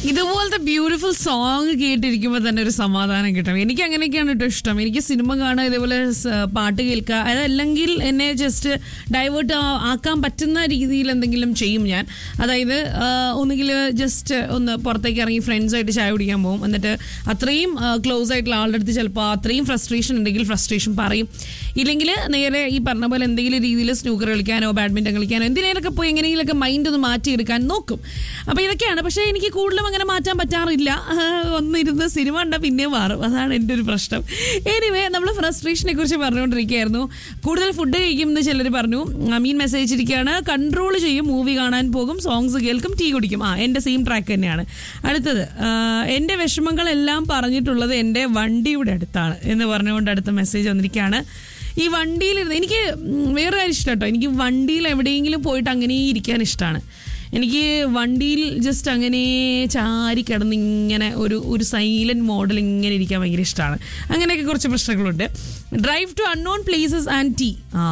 ഇതുപോലത്തെ beautiful song കേട്ടിരിക്കുമ്പോൾ തന്നെ ഒരു സമാധാനം കിട്ടും എനിക്ക് അങ്ങനെയൊക്കെയാണ് കേട്ടോ ഇഷ്ടം എനിക്ക് സിനിമ കാണുക ഇതേപോലെ സ- പാട്ട് കേൾക്കുക അതല്ലെങ്കിൽ എന്നെ ജസ്റ്റ് ഡൈവേർട്ട് ആക്കാൻ പറ്റുന്ന രീതിയിൽ എന്തെങ്കിലും ചെയ്യും ഞാൻ അതായത് ഒന്നുകിൽ ജസ്റ്റ് ഒന്ന് പുറത്തേക്ക് ഇറങ്ങി ഫ്രണ്ട്സായിട്ട് ചായ കുടിക്കാൻ പോകും എന്നിട്ട് അത്രയും ക്ലോസ് ആയിട്ടുള്ള ആളുടെ അടുത്ത് ചിലപ്പോൾ അത്രയും ഫ്രസ്ട്രേഷൻ ഉണ്ടെങ്കിൽ ഫ്രസ്ട്രേഷൻ പറയും ഇല്ലെങ്കിൽ നേരെ ഈ പറഞ്ഞ പോലെ എന്തെങ്കിലും രീതിയിൽ സ്നൂക്കർ കളിക്കാനോ ബാഡ്മിൻ്റൺ കളിക്കാനോ എന്തിനേലൊക്കെ പോയി എങ്ങനെയെങ്കിലൊക്കെ മൈൻഡ് ഒന്ന് മാറ്റിയെടുക്കാൻ നോക്കും അപ്പോൾ ഇതൊക്കെയാണ് പക്ഷേ എനിക്ക് കൂടുതലും അങ്ങനെ മാറ്റാൻ പറ്റാറില്ല ആഹ് ഒന്നിരുന്ന് സിനിമ കണ്ടാൽ പിന്നെ മാറും അതാണ് എൻ്റെ ഒരു പ്രശ്നം എനിവേ നമ്മൾ ഫ്രസ്ട്രേഷനെ കുറിച്ച് പറഞ്ഞുകൊണ്ടിരിക്കുകയായിരുന്നു കൂടുതൽ ഫുഡ് കഴിക്കുമെന്ന് ചിലർ പറഞ്ഞു അമീൻ മെസ്സേജ് ഇരിക്കുകയാണ് കൺട്രോൾ ചെയ്യും മൂവി കാണാൻ പോകും സോങ്സ് കേൾക്കും ടീ കുടിക്കും ആ എൻ്റെ സെയിം ട്രാക്ക് തന്നെയാണ് അടുത്തത് ആഹ് എൻ്റെ വിഷമങ്ങളെല്ലാം പറഞ്ഞിട്ടുള്ളത് എൻ്റെ വണ്ടിയുടെ അടുത്താണ് എന്ന് പറഞ്ഞുകൊണ്ട് അടുത്ത മെസ്സേജ് വന്നിരിക്കുകയാണ് ഈ വണ്ടിയിലിരുന്ന് എനിക്ക് ഉം, വേറെ കാര്യം ഇഷ്ടം കേട്ടോ എനിക്ക് വണ്ടിയിൽ എവിടെയെങ്കിലും പോയിട്ട് അങ്ങനെ ഇരിക്കാൻ ഇഷ്ടമാണ് എനിക്ക് വണ്ടിയിൽ ജസ്റ്റ് അങ്ങനെ ചാരി കിടന്ന് ഇങ്ങനെ ഒരു ഒരു സൈലന്റ് മോഡൽ ഇങ്ങനെ ഇരിക്കാൻ ഭയങ്കര ഇഷ്ടമാണ് അങ്ങനെയൊക്കെ കുറച്ച് പ്രശ്നങ്ങളുണ്ട് drive to unknown places and tea ആ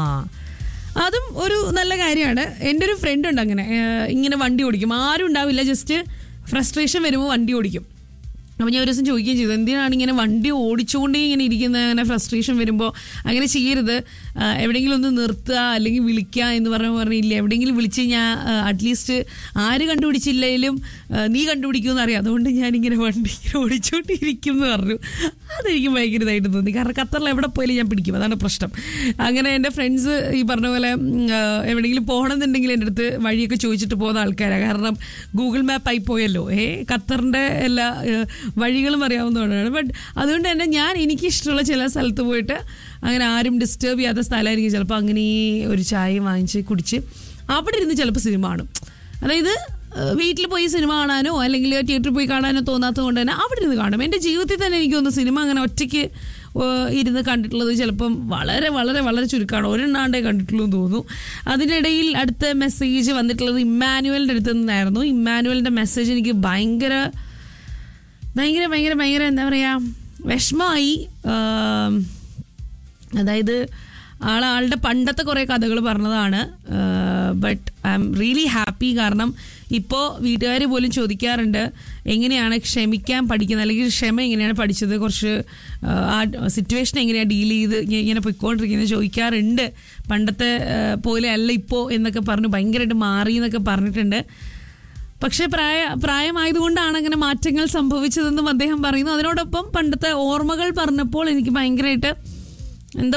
അതും ഒരു നല്ല കാര്യമാണ് എൻ്റെ ഒരു ഫ്രണ്ട് ഉണ്ട് അങ്ങനെ ഏഹ് ഇങ്ങനെ വണ്ടി ഓടിക്കും ആരും ഉണ്ടാവില്ല ജസ്റ്റ് ഫ്രസ്ട്രേഷൻ വരുമ്പോൾ വണ്ടി ഓടിക്കും അപ്പോൾ ഞാൻ ഒരു ദിവസം ചോദിക്കുകയും ചെയ്തു എന്തിനാണ് ഇങ്ങനെ വണ്ടി ഓടിച്ചുകൊണ്ടേ ഇങ്ങനെ ഇരിക്കുന്ന അങ്ങനെ ഫ്രസ്ട്രേഷൻ വരുമ്പോൾ അങ്ങനെ ചെയ്യരുത് ആ, എവിടെയെങ്കിലും ഒന്ന് നിർത്തുക അല്ലെങ്കിൽ വിളിക്കുക എന്ന് പറഞ്ഞ പറഞ്ഞില്ല എവിടെയെങ്കിലും വിളിച്ച് കഴിഞ്ഞാൽ അറ്റ്ലീസ്റ്റ് ആര് കണ്ടുപിടിച്ചില്ലെങ്കിലും ആ, നീ കണ്ടുപിടിക്കുമെന്ന് അറിയാം അതുകൊണ്ട് ഞാനിങ്ങനെ വണ്ടി ഇങ്ങനെ ഓടിച്ചുകൊണ്ടിരിക്കും എന്ന് പറഞ്ഞു അതെനിക്ക് ഭയങ്കര ഇതായിട്ട് തോന്നി കാരണം ഖത്തറിൽ എവിടെ പോയാലും ഞാൻ പിടിക്കും അതാണ് പ്രശ്നം അങ്ങനെ എൻ്റെ ഫ്രണ്ട്സ് ഈ പറഞ്ഞ പോലെ ഉം, ആ, എവിടെയെങ്കിലും പോകണമെന്നുണ്ടെങ്കിൽ എൻ്റെ അടുത്ത് വഴിയൊക്കെ ചോദിച്ചിട്ട് പോകുന്ന ആൾക്കാരാണ് കാരണം ഗൂഗിൾ മാപ്പ് ആയി പോയല്ലോ ഏ ഖത്തറിൻ്റെ എല്ലാ ഏ, വഴികളും അറിയാവുന്നതുകൊണ്ടാണ് ബട്ട് അതുകൊണ്ട് തന്നെ ഞാൻ എനിക്കിഷ്ടമുള്ള ചില സ്ഥലത്ത് പോയിട്ട് അങ്ങനെ ആരും ഡിസ്റ്റർബ് ചെയ്യാത്ത സ്ഥലമായിരിക്കും ചിലപ്പോൾ അങ്ങനെ ഒരു ചായ വാങ്ങിച്ച് കുടിച്ച് അവിടെ ഇരുന്ന് ചിലപ്പോൾ സിനിമ കാണും അതായത് വീട്ടിൽ പോയി സിനിമ കാണാനോ അല്ലെങ്കിൽ തിയേറ്ററിൽ പോയി കാണാനോ തോന്നാത്തത് കൊണ്ട് തന്നെ അവിടെ ഇരുന്ന് കാണും എൻ്റെ ജീവിതത്തിൽ തന്നെ എനിക്ക് തോന്നുന്നു സിനിമ അങ്ങനെ ഒറ്റയ്ക്ക് ഏഹ്, ഇരുന്ന് കണ്ടിട്ടുള്ളത് ചിലപ്പം വളരെ വളരെ വളരെ ചുരുക്കമാണ് ഒരെണ്ണാണ്ടേ കണ്ടിട്ടുള്ളൂ എന്ന് തോന്നുന്നു അതിനിടയിൽ അടുത്ത മെസ്സേജ് വന്നിട്ടുള്ളത് ഇമ്മാനുവലിൻ്റെ അടുത്ത് നിന്നായിരുന്നു ഇമ്മാനുവലിൻ്റെ മെസ്സേജ് എനിക്ക് ഭയങ്കര ഭയങ്കര ഭയങ്കര ഭയങ്കര എന്താ പറയുക വിഷമമായി ആം, അതായത് ആൾ ആളുടെ പണ്ടത്തെ കുറേ കഥകൾ പറഞ്ഞതാണ് but I'm really happy കാരണം ഇപ്പോൾ വീട്ടുകാർ പോലും ചോദിക്കാറുണ്ട് എങ്ങനെയാണ് ക്ഷമിക്കാൻ പഠിക്കുന്നത് അല്ലെങ്കിൽ ക്ഷമ എങ്ങനെയാണ് പഠിച്ചത് കുറച്ച് ആ, ആ സിറ്റുവേഷൻ എങ്ങനെയാണ് ഡീൽ ചെയ്ത് ഇങ്ങ- ഇങ്ങനെ പൊയ്ക്കൊണ്ടിരിക്കുന്നത് ചോദിക്കാറുണ്ട് പണ്ടത്തെ ആ, പോലെ അല്ല ഇപ്പോൾ എന്നൊക്കെ പറഞ്ഞു ഭയങ്കരമായിട്ട് മാറി എന്നൊക്കെ പറഞ്ഞിട്ടുണ്ട് പക്ഷേ പ്രായ പ്രായമായതുകൊണ്ടാണ് അങ്ങനെ മാറ്റങ്ങൾ സംഭവിച്ചതെന്നും അദ്ദേഹം പറയുന്നു അതിനോടൊപ്പം പണ്ടത്തെ ഓർമ്മകൾ പറഞ്ഞപ്പോൾ എനിക്ക് ഭയങ്കരമായിട്ട് എന്തോ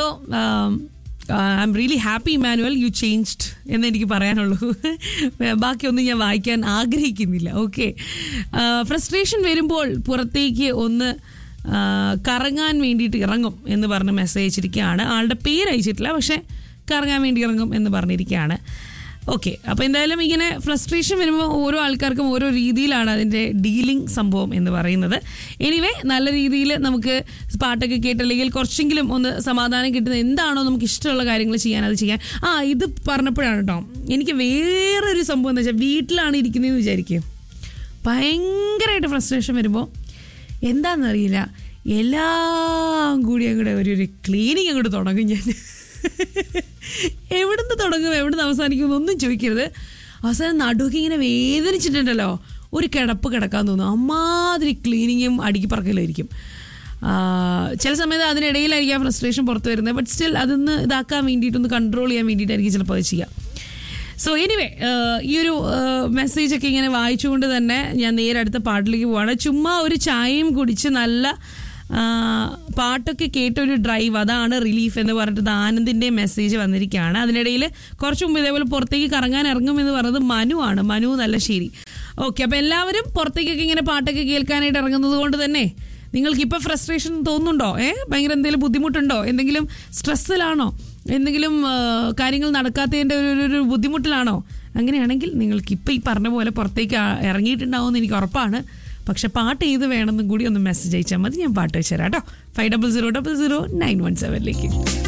I'm really happy Emmanuel you changed എന്ന് എനിക്ക് പറയാനുള്ളൂ ബാക്കിയൊന്നും ഞാൻ വായിക്കാൻ ആഗ്രഹിക്കുന്നില്ല ഓക്കെ ഫ്രസ്ട്രേഷൻ വരുമ്പോൾ പുറത്തേക്ക് ഒന്ന് ആ, കറങ്ങാൻ വേണ്ടിയിട്ട് ഇറങ്ങും എന്ന് പറഞ്ഞ് മെസ്സേജ് അയച്ചിരിക്കുകയാണ് ആളുടെ പേര് അയച്ചിട്ടില്ല പക്ഷേ കറങ്ങാൻ വേണ്ടി ഇറങ്ങും എന്ന് പറഞ്ഞിരിക്കുകയാണ് ഓക്കെ അപ്പോൾ എന്തായാലും ഇങ്ങനെ ഫ്രസ്ട്രേഷൻ വരുമ്പോൾ ഓരോ ആൾക്കാർക്കും ഓരോ രീതിയിലാണ് അതിൻ്റെ ഡീലിംഗ് സംഭവം എന്ന് പറയുന്നത് എനിവേ നല്ല രീതിയിൽ നമുക്ക് പാട്ടൊക്കെ കേട്ടല്ലെങ്കിൽ കുറച്ചെങ്കിലും ഒന്ന് സമാധാനം കിട്ടുന്ന എന്താണോ നമുക്ക് ഇഷ്ടമുള്ള കാര്യങ്ങൾ ചെയ്യാൻ അത് ചെയ്യാൻ ആ ഇത് പറഞ്ഞപ്പോഴാണ് കേട്ടോ എനിക്ക് വേറൊരു സംഭവം എന്ന് വെച്ചാൽ വീട്ടിലാണ് ഇരിക്കുന്നതെന്ന് വിചാരിക്കും ഭയങ്കരമായിട്ട് ഫ്രസ്ട്രേഷൻ വരുമ്പോൾ എന്താണെന്നറിയില്ല എല്ലാം കൂടി അങ്ങോട്ട് ഒരു ഒരു ക്ലീനിങ് അങ്ങോട്ട് തുടങ്ങും ഞാൻ എവിടുന്ന് തുടങ്ങും എവിടുന്ന് അവസാനിക്കും എന്നൊന്നും ചോദിക്കരുത് അവസാനം നടുവൊക്കെ ഇങ്ങനെ വേദനിച്ചിട്ടുണ്ടല്ലോ ഒരു കിടപ്പ് കിടക്കാൻ തോന്നും അമ്മാതിരി ക്ലീനിങ്ങും അടുക്കി പറക്കലായിരിക്കും ആ, ചില സമയത്ത് അതിനിടയിലായിരിക്കും ആ ഫ്രസ്ട്രേഷൻ പുറത്ത് വരുന്നത് ബട്ട് സ്റ്റിൽ അതൊന്ന് ഇതാക്കാൻ വേണ്ടിയിട്ടൊന്ന് കൺട്രോൾ ചെയ്യാൻ വേണ്ടിയിട്ടായിരിക്കും ചിലപ്പോൾ അത് ചെയ്യാം സോ എനിവേ ഈ ഒരു മെസ്സേജ് ഒക്കെ ഇങ്ങനെ വായിച്ചുകൊണ്ട് തന്നെ ഞാൻ നേരെ അടുത്ത പാട്ടിലേക്ക് പോവാണ് ചുമ്മാ ഒരു ചായയും കുടിച്ച് നല്ല ആ, പാട്ടൊക്കെ കേട്ടൊരു ഡ്രൈവ് അതാണ് റിലീഫ് എന്ന് പറഞ്ഞിട്ട് ആനന്ദിൻ്റെ മെസ്സേജ് വന്നിരിക്കുകയാണ് അതിനിടയിൽ കുറച്ച് മുമ്പ് ഇതേപോലെ പുറത്തേക്ക് കറങ്ങാൻ ഇറങ്ങും എന്ന് പറയുന്നത് മനു ആണ് മനു നല്ല ശരി ഓക്കെ അപ്പോൾ എല്ലാവരും പുറത്തേക്കൊക്കെ ഇങ്ങനെ പാട്ടൊക്കെ കേൾക്കാനായിട്ട് ഇറങ്ങുന്നത് കൊണ്ട് തന്നെ നിങ്ങൾക്ക് ഇപ്പോൾ ഫ്രസ്ട്രേഷൻ തോന്നുന്നുണ്ടോ ഏ ഭയങ്കര എന്തെങ്കിലും ബുദ്ധിമുട്ടുണ്ടോ എന്തെങ്കിലും സ്ട്രെസ്സിലാണോ എന്തെങ്കിലും ആ, കാര്യങ്ങൾ നടക്കാത്തതിൻ്റെ ഒരു ഒരു- ഒരു ബുദ്ധിമുട്ടിലാണോ അങ്ങനെയാണെങ്കിൽ നിങ്ങൾക്ക് ഇപ്പം ഈ പറഞ്ഞ പോലെ പുറത്തേക്ക് ആ- ഇറങ്ങിയിട്ടുണ്ടാവുമെന്ന് എനിക്ക് ഉറപ്പാണ് പക്ഷെ പാട്ട് ഏത് വേണമെന്നും കൂടി ഒന്ന് മെസ്സേജ് അയച്ചാൽ മതി ഞാൻ പാട്ട് വെച്ചുതരാം കേട്ടോ five double zero double zero nine one സെവനിലേക്ക്